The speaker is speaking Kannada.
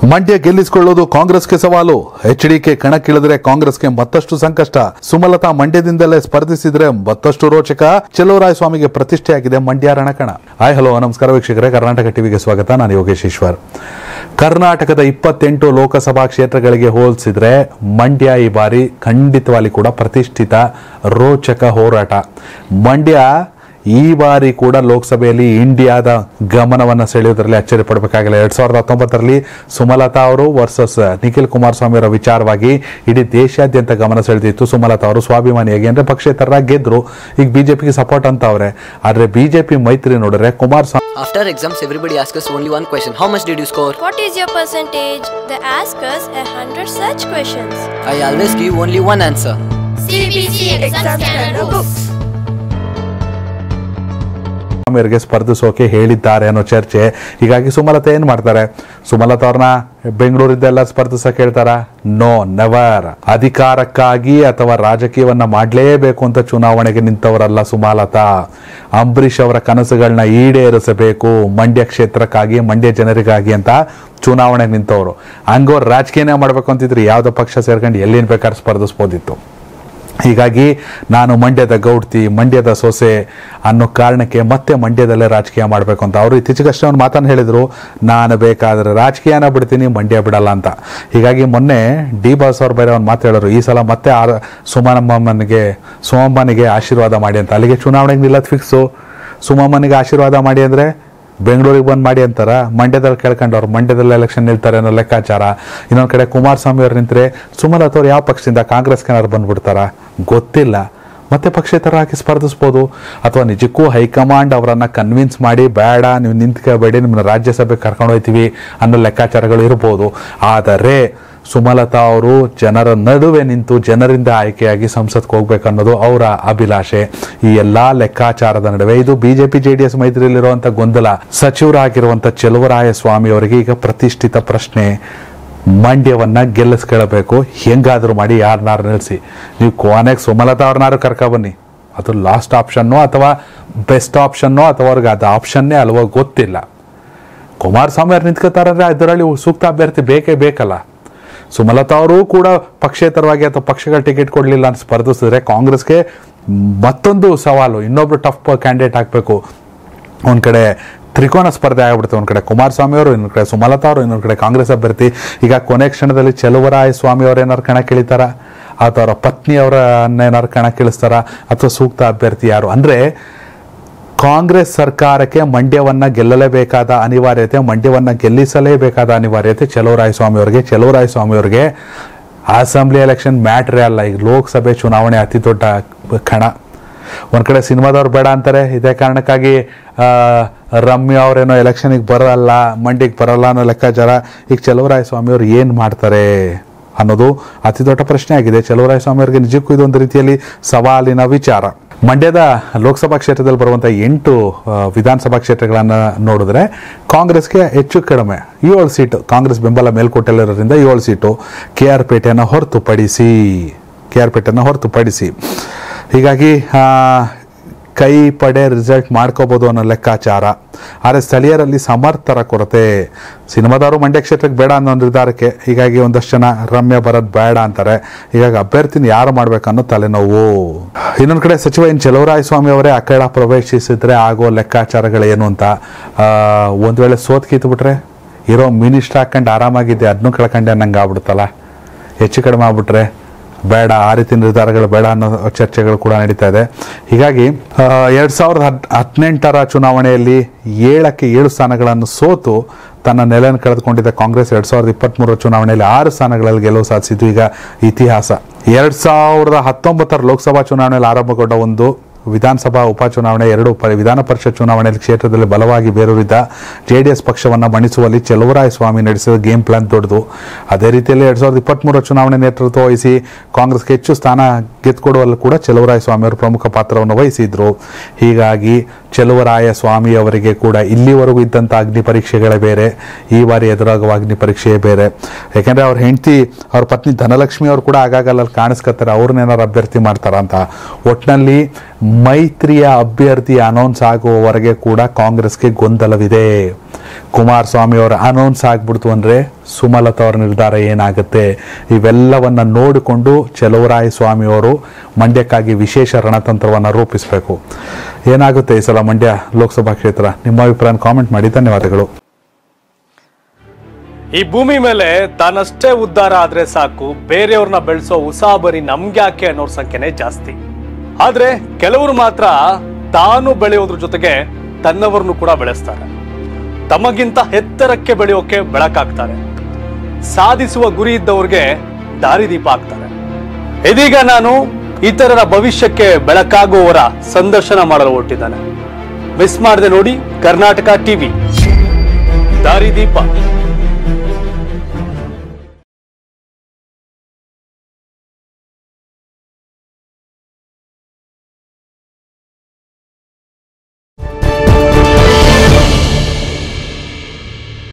ಮಂಡ್ಯ ಗೆಲ್ಲಿಸಿಕೊಳ್ಳೋದು ಕಾಂಗ್ರೆಸ್ಗೆ ಸವಾಲು ಎಚ್ಡಿಕೆ ಕಣಕ್ಕಿಳಿದ್ರೆ ಕಾಂಗ್ರೆಸ್ಗೆ ಮತ್ತಷ್ಟು ಸಂಕಷ್ಟ ಸುಮಲತಾ ಮಂಡ್ಯದಿಂದಲೇ ಸ್ಪರ್ಧಿಸಿದ್ರೆ ಮತ್ತಷ್ಟು ರೋಚಕ ಚೆಲುವರಾಯ ಸ್ವಾಮಿಗೆ ಪ್ರತಿಷ್ಠೆಯಾಗಿದೆ ಮಂಡ್ಯ ರಣಕಣ ಹಾಯ್ ಹಲೋ ನಮಸ್ಕಾರ ವೀಕ್ಷಕರೇ ಕರ್ನಾಟಕ ಟಿವಿಗೆ ಸ್ವಾಗತ ನಾನು ಯೋಗೇಶ್ ಈಶ್ವರ್ ಕರ್ನಾಟಕದ ಇಪ್ಪತ್ತೆಂಟು ಲೋಕಸಭಾ ಕ್ಷೇತ್ರಗಳಿಗೆ ಹೋಲಿಸಿದ್ರೆ ಮಂಡ್ಯ ಈ ಬಾರಿ ಖಂಡಿತವಾಗಿ ಕೂಡ ಪ್ರತಿಷ್ಠಿತ ರೋಚಕ ಹೋರಾಟ ಮಂಡ್ಯ ಈ ಬಾರಿ ಕೂಡ ಲೋಕಸಭೆಯಲ್ಲಿ ಇಂಡಿಯಾದ ಗಮನವನ್ನು ಸೆಳೆಯುವುದರಲ್ಲಿ ಅಚ್ಚರಿ ಪಡಬೇಕಾಗಿಲ್ಲ ಎರಡ್ ಸಾವಿರದ ಹತ್ತೊಂಬತ್ತರಲ್ಲಿ ಸುಮಲತಾ ಅವರು ವರ್ಸಸ್ ನಿಖಿಲ್ ಕುಮಾರಸ್ವಾಮಿ ಅವರ ವಿಚಾರವಾಗಿ ಇಡೀ ದೇಶಾದ್ಯಂತ ಗಮನ ಸೆಳೆದಿತ್ತು ಸುಮಲತಾ ಅವರು ಸ್ವಾಭಿಮಾನಿಯಾಗಿ ಅಂದ್ರೆ ಪಕ್ಷೇತರರಾಗಿ ಗೆದ್ರು ಈಗ ಬಿಜೆಪಿಗೆ ಸಪೋರ್ಟ್ ಅಂತ ಅವ್ರೆ ಆದ್ರೆ ಬಿಜೆಪಿ ಮೈತ್ರಿ ನೋಡಿದ್ರೆ Kumaraswamy After exams, everybody asks us only one question How much did you score? What is your percentage? They ask us a hundred such questions. I always give only one answer. CBC exam scanner books. ಅವರಿಗೆ ಸ್ಪರ್ಧಿಸೋಕೆ ಹೇಳಿದ್ದಾರೆ ಅನ್ನೋ ಚರ್ಚೆ ಹೀಗಾಗಿ ಸುಮಲತಾ ಏನ್ ಮಾಡ್ತಾರೆ ಸುಮಲತಾ ಅವ್ರನ್ನ ಬೆಂಗಳೂರಿದ್ದೆಲ್ಲ ಸ್ಪರ್ಧಿಸಕ್ ಹೇಳ್ತಾರ ನೋ ನೆವರ್ ಅಧಿಕಾರಕ್ಕಾಗಿ ಅಥವಾ ರಾಜಕೀಯವನ್ನ ಮಾಡಲೇಬೇಕು ಅಂತ ಚುನಾವಣೆಗೆ ನಿಂತವರಲ್ಲ ಸುಮಲತಾ ಅಂಬರೀಷ್ ಅವರ ಕನಸುಗಳನ್ನ ಈಡೇರಿಸಬೇಕು ಮಂಡ್ಯ ಕ್ಷೇತ್ರಕ್ಕಾಗಿ ಮಂಡ್ಯ ಜನರಿಗಾಗಿ ಅಂತ ಚುನಾವಣೆಗೆ ನಿಂತವರು ಹಂಗವ್ರು ರಾಜಕೀಯನೇ ಮಾಡ್ಬೇಕು ಅಂತಿದ್ರು ಯಾವ್ದೋ ಪಕ್ಷ ಸೇರ್ಕೊಂಡು ಎಲ್ಲಿನ್ ಬೇಕಾದ್ರೆ ಸ್ಪರ್ಧಿಸ್ಬೋದಿತ್ತು ಹೀಗಾಗಿ ನಾನು ಮಂಡ್ಯದ ಗೌಡ್ತಿ ಮಂಡ್ಯದ ಸೊಸೆ ಅನ್ನೋ ಕಾರಣಕ್ಕೆ ಮತ್ತೆ ಮಂಡ್ಯದಲ್ಲೇ ರಾಜಕೀಯ ಮಾಡಬೇಕು ಅಂತ ಅವರು ಇತ್ತೀಚೆಗಷ್ಟೇ ಒಂದು ಮಾತನ್ನು ಹೇಳಿದರು ನಾನು ಬೇಕಾದರೆ ರಾಜಕೀಯನ ಬಿಡ್ತೀನಿ ಮಂಡ್ಯ ಬಿಡಲ್ಲ ಅಂತ ಹೀಗಾಗಿ ಮೊನ್ನೆ ಡಿ ಬಾಸ್ ಅವ್ರು ಬೇರೆ ಒಂದು ಮಾತು ಹೇಳಿದ್ರು ಈ ಸಲ ಮತ್ತೆ ಆರ್ ಸುಮನಮ್ಮನಿಗೆ ಸುಮಮ್ಮನಿಗೆ ಆಶೀರ್ವಾದ ಮಾಡಿ ಅಂತ ಅಲ್ಲಿಗೆ ಚುನಾವಣೆಗೆ ನಿಲ್ಲೋದು ಫಿಕ್ಸು ಸುಮಮ್ಮನಿಗೆ ಆಶೀರ್ವಾದ ಮಾಡಿ ಅಂದರೆ ಬೆಂಗಳೂರಿಗೆ ಬಂದು ಮಾಡಿ ಅಂತಾರ ಮಂಡ್ಯದಲ್ಲಿ ಕೇಳ್ಕೊಂಡವ್ರು ಮಂಡ್ಯದಲ್ಲಿ ಎಲೆಕ್ಷನ್ ನಿಲ್ತಾರೆ ಅನ್ನೋ ಲೆಕ್ಕಾಚಾರ ಇನ್ನೊಂದು ಕಡೆ ಕುಮಾರಸ್ವಾಮಿ ಅವ್ರು ನಿಂತರೆ ಸುಮಲತಾ ಅವ್ರು ಯಾವ ಪಕ್ಷದಿಂದ ಕಾಂಗ್ರೆಸ್ಗೆ ಏನಾದ್ರು ಬಂದ್ಬಿಡ್ತಾರ ಗೊತ್ತಿಲ್ಲ ಮತ್ತೆ ಪಕ್ಷೇತರ ಹಾಕಿ ಸ್ಪರ್ಧಿಸ್ಬೋದು ಅಥವಾ ನಿಜಕ್ಕೂ ಹೈಕಮಾಂಡ್ ಅವರನ್ನ ಕನ್ವಿನ್ಸ್ ಮಾಡಿ ಬೇಡ ನೀವು ನಿಂತ್ಕೋಬೇಡಿ ನಿಮ್ಮನ್ನ ರಾಜ್ಯಸಭೆಗೆ ಕರ್ಕೊಂಡು ಹೋಗ್ತೀವಿ ಅನ್ನೋ ಲೆಕ್ಕಾಚಾರಗಳು ಇರ್ಬೋದು ಆದರೆ ಸುಮಲತಾ ಅವರು ಜನರ ನಡುವೆ ನಿಂತು ಜನರಿಂದ ಆಯ್ಕೆಯಾಗಿ ಸಂಸತ್ಗೆ ಹೋಗ್ಬೇಕು ಅನ್ನೋದು ಅವರ ಅಭಿಲಾಷೆ ಈ ಎಲ್ಲಾ ಲೆಕ್ಕಾಚಾರದ ನಡುವೆ ಇದು ಬಿಜೆಪಿ ಜೆಡಿಎಸ್ ಮೈತ್ರಿಯಲ್ಲಿರುವಂತ ಗೊಂದಲ ಸಚಿವರಾಗಿರುವಂತ ಚೆಲುವರಾಯ ಸ್ವಾಮಿ ಅವರಿಗೆ ಈಗ ಪ್ರತಿಷ್ಠಿತ ಪ್ರಶ್ನೆ ಮಂಡ್ಯವನ್ನ ಗೆಲ್ಲಿಸ್ಕೊಳ್ಬೇಕು ಹೆಂಗಾದ್ರೂ ಮಾಡಿ ಯಾರನ್ನಾರು ನಿಲ್ಲಿಸಿ ನೀವು ಕೊನೆಗೆ ಸುಮಲತಾ ಅವ್ರನ್ನಾರು ಕರ್ಕ ಬನ್ನಿ ಅದು ಲಾಸ್ಟ್ ಆಪ್ಷನ್ನೋ ಅಥವಾ ಬೆಸ್ಟ್ ಆಪ್ಷನ್ನೋ ಅಥವಾ ಅವ್ರಿಗೆ ಅದು ಆಪ್ಷನ್ನೇ ಅಲ್ವೋ ಗೊತ್ತಿಲ್ಲ ಕುಮಾರಸ್ವಾಮಿ ಅವ್ರು ನಿಂತ್ಕೋತಾರಂದ್ರೆ ಅದರಲ್ಲಿ ಸೂಕ್ತ ಅಭ್ಯರ್ಥಿ ಬೇಕೇ ಬೇಕಲ್ಲ ಸುಮಲತಾ ಅವರು ಕೂಡ ಪಕ್ಷೇತರವಾಗಿ ಅಥವಾ ಪಕ್ಷಗಳ ಟಿಕೆಟ್ ಕೊಡಲಿಲ್ಲ ಅಂತ ಸ್ಪರ್ಧಿಸಿದ್ರೆ ಕಾಂಗ್ರೆಸ್ಗೆ ಮತ್ತೊಂದು ಸವಾಲು ಇನ್ನೊಬ್ರು ಟಫ್ ಕ್ಯಾಂಡಿಡೇಟ್ ಹಾಕಬೇಕು ಒಂದ್ ಕಡೆ ತ್ರಿಕೋನ ಸ್ಪರ್ಧೆ ಆಗ್ಬಿಡುತ್ತೆ ಒಂದ್ ಕಡೆ ಕುಮಾರಸ್ವಾಮಿ ಅವರು ಇನ್ನೊಂದ್ ಕಡೆ ಸುಮಲತಾ ಅವರು ಇನ್ನೊಂದ್ ಕಡೆ ಕಾಂಗ್ರೆಸ್ ಅಭ್ಯರ್ಥಿ ಈಗ ಕೊನೆ ಕ್ಷಣದಲ್ಲಿ ಚೆಲುವರಾಯ ಸ್ವಾಮಿ ಅವ್ರು ಏನಾರು ಕಣಕ್ಕಿಳಿತಾರ ಅಥವಾ ಅವರ ಪತ್ನಿ ಅವರನ್ನ ಏನಾರು ಕಣಕ್ಕಿಳಿಸ್ತಾರ ಅಥವಾ ಸೂಕ್ತ ಅಭ್ಯರ್ಥಿ ಯಾರು ಅಂದ್ರೆ ಕಾಂಗ್ರೆಸ್ ಸರ್ಕಾರಕ್ಕೆ ಮಂಡ್ಯವನ್ನ ಗೆಲ್ಲಲೇಬೇಕಾದ ಅನಿವಾರ್ಯತೆ ಮಂಡ್ಯವನ್ನ ಗೆಲ್ಲಿಸಲೇಬೇಕಾದ ಅನಿವಾರ್ಯತೆ ಚೆಲುವರಾಯ ಸ್ವಾಮಿ ಅವರಿಗೆ ಚೆಲುವರಾಯ ಸ್ವಾಮಿ ಅವರಿಗೆ ಅಸೆಂಬ್ಲಿ ಎಲೆಕ್ಷನ್ ಮ್ಯಾಟ್ರೇ ಅಲ್ಲ ಈಗ ಲೋಕಸಭೆ ಚುನಾವಣೆ ಅತಿ ದೊಡ್ಡ ಕಣ ಒಂದ್ ಕಡೆ ಸಿನಿಮಾದವ್ರು ಬೇಡ ಅಂತಾರೆ ಇದೇ ಕಾರಣಕ್ಕಾಗಿ ಆ, ರಮ್ಯಾ ಅವರೇನೋ ಎಲೆಕ್ಷನ್ಗೆ ಬರಲ್ಲ ಮಂಡ್ಯಕ್ಕೆ ಬರಲ್ಲ ಅನ್ನೋ ಲೆಕ್ಕಾಚಾರ ಈಗ ಚೆಲುವರಾಯ ಸ್ವಾಮಿ ಅವ್ರು ಏನ್ ಮಾಡ್ತಾರೆ ಅನ್ನೋದು ಅತಿ ದೊಡ್ಡ ಪ್ರಶ್ನೆ ಆಗಿದೆ ಚೆಲುವರಾಯ ಸ್ವಾಮಿ ಅವರಿಗೆ ನಿಜಕ್ಕೂ ಇದೊಂದು ರೀತಿಯಲ್ಲಿ ಸವಾಲಿನ ವಿಚಾರ ಮಂಡ್ಯದ ಲೋಕಸಭಾ ಕ್ಷೇತ್ರದಲ್ಲಿ ಬರುವಂತಹ ಎಂಟು ಆ, ವಿಧಾನಸಭಾ ಕ್ಷೇತ್ರಗಳನ್ನ ನೋಡಿದ್ರೆ ಕಾಂಗ್ರೆಸ್ಗೆ ಹೆಚ್ಚು ಕಡಿಮೆ ಏಳು ಸೀಟು ಕಾಂಗ್ರೆಸ್ ಬೆಂಬಲ ಮೇಲ್ಕೋಟೆಯಲ್ಲಿರೋದ್ರಿಂದ ಏಳು ಸೀಟು ಕೆ ಆರ್ ಪೇಟೆಯನ್ನು ಹೊರತುಪಡಿಸಿ ಕೆ ಆರ್ ಪೇಟೆಯನ್ನು ಹೊರತುಪಡಿಸಿ ಹೀಗಾಗಿ ಆ, ಕೈ ಪಡೆ ರಿಸಲ್ಟ್ ಮಾಡ್ಕೋಬಹುದು ಅನ್ನೋ ಲೆಕ್ಕಾಚಾರ ಆದರೆ ಸ್ಥಳೀಯರಲ್ಲಿ ಸಮರ್ಥರ ಕೊರತೆ ಸಿನಿಮಾದವರು ಮಂಡ್ಯ ಕ್ಷೇತ್ರಕ್ಕೆ ಬೇಡ ಅನ್ನೋ ನಿರ್ಧಾರಕ್ಕೆ ಹೀಗಾಗಿ ಒಂದಷ್ಟು ಜನ ರಮ್ಯ ಬರೋದು ಬೇಡ ಅಂತಾರೆ ಹೀಗಾಗಿ ಅಭ್ಯರ್ಥಿನ ಯಾರು ಮಾಡ್ಬೇಕನ್ನೋ ತಲೆನೋವು ಇನ್ನೊಂದು ಕಡೆ ಸಚಿವ ಎನ್ ಚೆಲುವರಾಯ ಸ್ವಾಮಿ ಅವರೇ ಅಖಾಡ ಪ್ರವೇಶಿಸಿದ್ರೆ ಆಗೋ ಲೆಕ್ಕಾಚಾರಗಳೇನು ಅಂತ ಆ, ಒಂದ್ ವೇಳೆ ಸೋತ್ ಕಿತ್ಬಿಟ್ರೆ ಇರೋ ಮಿನಿಸ್ಟರ್ ಹಾಕೊಂಡು ಆರಾಮಾಗಿದ್ದೆ ಅದನ್ನೂ ಕಳ್ಕೊಂಡೆ ಅನ್ನಂಗೆ ಆಗ್ಬಿಡುತ್ತಲ್ಲ ಹೆಚ್ಚು ಕಡಿಮೆ ಆಗ್ಬಿಟ್ರೆ ಬೇಡ ಆ ರೀತಿ ನಿರ್ಧಾರಗಳು ಬೇಡ ಅನ್ನೋ ಚರ್ಚೆಗಳು ಕೂಡ ನಡೀತಾ ಇದೆ ಹೀಗಾಗಿ ಆ, ಎರಡ್ ಸಾವಿರದ ಹದ್ ಹದಿನೆಂಟರ ಚುನಾವಣೆಯಲ್ಲಿ ಏಳಕ್ಕೆ ಏಳು ಸ್ಥಾನಗಳನ್ನು ಸೋತು ತನ್ನ ನೆಲೆಯನ್ನು ಕಳೆದುಕೊಂಡಿದ್ದ ಕಾಂಗ್ರೆಸ್ ಎರಡ್ ಸಾವಿರದ ಇಪ್ಪತ್ಮೂರರ ಚುನಾವಣೆಯಲ್ಲಿ ಆರು ಸ್ಥಾನಗಳಲ್ಲಿ ಗೆಲುವು ಸಾಧಿಸಿದ್ದು ಈಗ ಇತಿಹಾಸ ಎರಡ್ ಸಾವಿರದ ಹತ್ತೊಂಬತ್ತರ ಲೋಕಸಭಾ ಚುನಾವಣೆಯಲ್ಲಿ ಆರಂಭಗೊಂಡ ಒಂದು ವಿಧಾನಸಭಾ ಉಪಚುನಾವಣೆ ಎರಡು ಪ- ವಿಧಾನ ಪರಿಷತ್ ಚುನಾವಣೆಯಲ್ಲಿ ಕ್ಷೇತ್ರದಲ್ಲಿ ಬಲವಾಗಿ ಬೇರೂರಿದ್ದ ಜೆಡಿಎಸ್ ಪಕ್ಷವನ್ನ ಮಣಿಸುವಲ್ಲಿ ಚೆಲುವರಾಯ ಸ್ವಾಮಿ ನಡೆಸಿದ ಗೇಮ್ ಪ್ಲಾನ್ ದೊಡ್ಡದು ಅದೇ ರೀತಿಯಲ್ಲಿ ಎರಡ್ ಸಾವಿರದ ಇಪ್ಪತ್ಮೂರರ ಚುನಾವಣೆ ನೇತೃತ್ವ ವಹಿಸಿ ಕಾಂಗ್ರೆಸ್ಗೆ ಹೆಚ್ಚು ಸ್ಥಾನ ಗೆದ್ಕೊಡುವಲ್ಲಿ ಕೂಡ ಚೆಲುವರಾಯ ಸ್ವಾಮಿ ಅವರು ಪ್ರಮುಖ ಪಾತ್ರವನ್ನು ವಹಿಸಿದ್ರು ಹೀಗಾಗಿ ಚೆಲುವರಾಯ ಸ್ವಾಮಿ ಅವರಿಗೆ ಕೂಡ ಇಲ್ಲಿವರೆಗೂ ಇದ್ದಂಥ ಅಗ್ನಿ ಪರೀಕ್ಷೆಗಳೇ ಬೇರೆ ಈ ಬಾರಿ ಎದುರಾಗುವ ಅಗ್ನಿ ಪರೀಕ್ಷೆಯೇ ಬೇರೆ ಯಾಕೆಂದ್ರೆ ಅವ್ರ ಹೆಂಡತಿ ಅವ್ರ ಪತ್ನಿ ಧನಲಕ್ಷ್ಮಿ ಅವರು ಕೂಡ ಆಗಾಗ ಅಲ್ಲಿ ಕಾಣಿಸ್ಕೊತಾರೆ ಅವ್ರನ್ನೇನಾರು ಅಭ್ಯರ್ಥಿ ಮಾಡ್ತಾರ ಅಂತ ಒಟ್ನಲ್ಲಿ ಮೈತ್ರಿಯ ಅಭ್ಯರ್ಥಿ ಅನೌನ್ಸ್ ಆಗುವವರೆಗೆ ಕೂಡ ಕಾಂಗ್ರೆಸ್ಗೆ ಗೊಂದಲವಿದೆ ಕುಮಾರಸ್ವಾಮಿ ಅವರ ಅನೌನ್ಸ್ ಆಗ್ಬಿಡ್ತು ಅಂದರೆ ಸುಮಲತಾ ಅವರ ನಿರ್ಧಾರ ಏನಾಗುತ್ತೆ ಇವೆಲ್ಲವನ್ನ ನೋಡಿಕೊಂಡು ಚಲುವರಾಯ ಸ್ವಾಮಿಯವರು ಮಂಡ್ಯಕ್ಕಾಗಿ ವಿಶೇಷ ರಣತಂತ್ರವನ್ನು ರೂಪಿಸಬೇಕು ಏನಾಗುತ್ತೆ ಈ ಸಲ ಮಂಡ್ಯ ಲೋಕಸಭಾ ಕ್ಷೇತ್ರ ನಿಮ್ಮ ಅಭಿಪ್ರಾಯ ಕಾಮೆಂಟ್ ಮಾಡಿ ಧನ್ಯವಾದಗಳು ಈ ಭೂಮಿ ಮೇಲೆ ತಾನಷ್ಟೇ ಉದ್ಧಾರ ಆದ್ರೆ ಸಾಕು ಬೇರೆಯವ್ರನ್ನ ಬೆಳೆಸೋ ಉಸಾಬರಿ ನಮ್ಗ್ಯಾಕೆ ಅನ್ನೋರ್ ಸಂಖ್ಯೆನೇ ಜಾಸ್ತಿ ಆದ್ರೆ ಕೆಲವರು ಮಾತ್ರ ತಾನು ಬೆಳೆಯೋದ್ರ ಜೊತೆಗೆ ತನ್ನವರನ್ನು ಕೂಡ ಬೆಳೆಸ್ತಾರೆ ತಮಗಿಂತ ಎತ್ತರಕ್ಕೆ ಬೆಳೆಯೋಕೆ ಬೆಳಕಾಗ್ತಾರೆ ಸಾಧಿಸುವ ಗುರಿ ಇದ್ದವ್ರಿಗೆ ದಾರಿದೀಪ ಆಗ್ತಾರೆ ಇದೀಗ ನಾನು ಇತರರ ಭವಿಷ್ಯಕ್ಕೆ ಬೆಳಕಾಗುವವರ ಸಂದರ್ಶನ ಮಾಡಲು ಹೊರಟಿದ್ದಾನೆ ಮಿಸ್ ಮಾಡದೆ ನೋಡಿ ಕರ್ನಾಟಕ ಟಿವಿ ದಾರಿದೀಪ